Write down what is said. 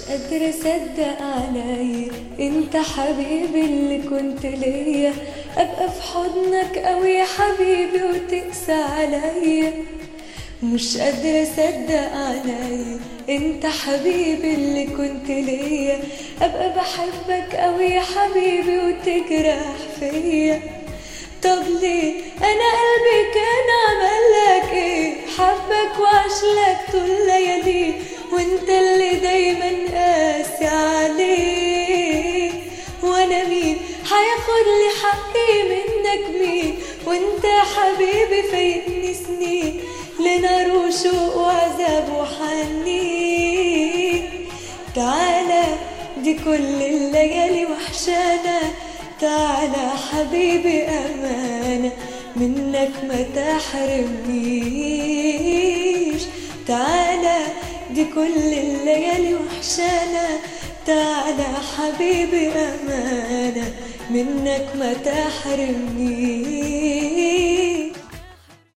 قادرة أصدق عليا أنت حبيبي اللي كنت ليا أبقى في حضنك أوي يا حبيبي وتقسى عليا مش قادرة أصدق عليا أنت حبيبي اللي كنت ليا أبقى بحبك أوي يا حبيبي وتجرح فيا طب ليه أنا قلبي كان عملك إيه حبك وعشلك طول ليالي وانت اللي دايما قاسي عليه وانا مين هياخد لي حقي منك مين وانت يا حبيبي فايتني سنين لنار وشوق وعذاب وحنين تعالى دي كل الليالي وحشانة تعالى حبيبي أمانة منك ما تحرمنيش تعالى دي كل الليالي وحشانة تعالى حبيبي أمانة منك ما تحرمنيش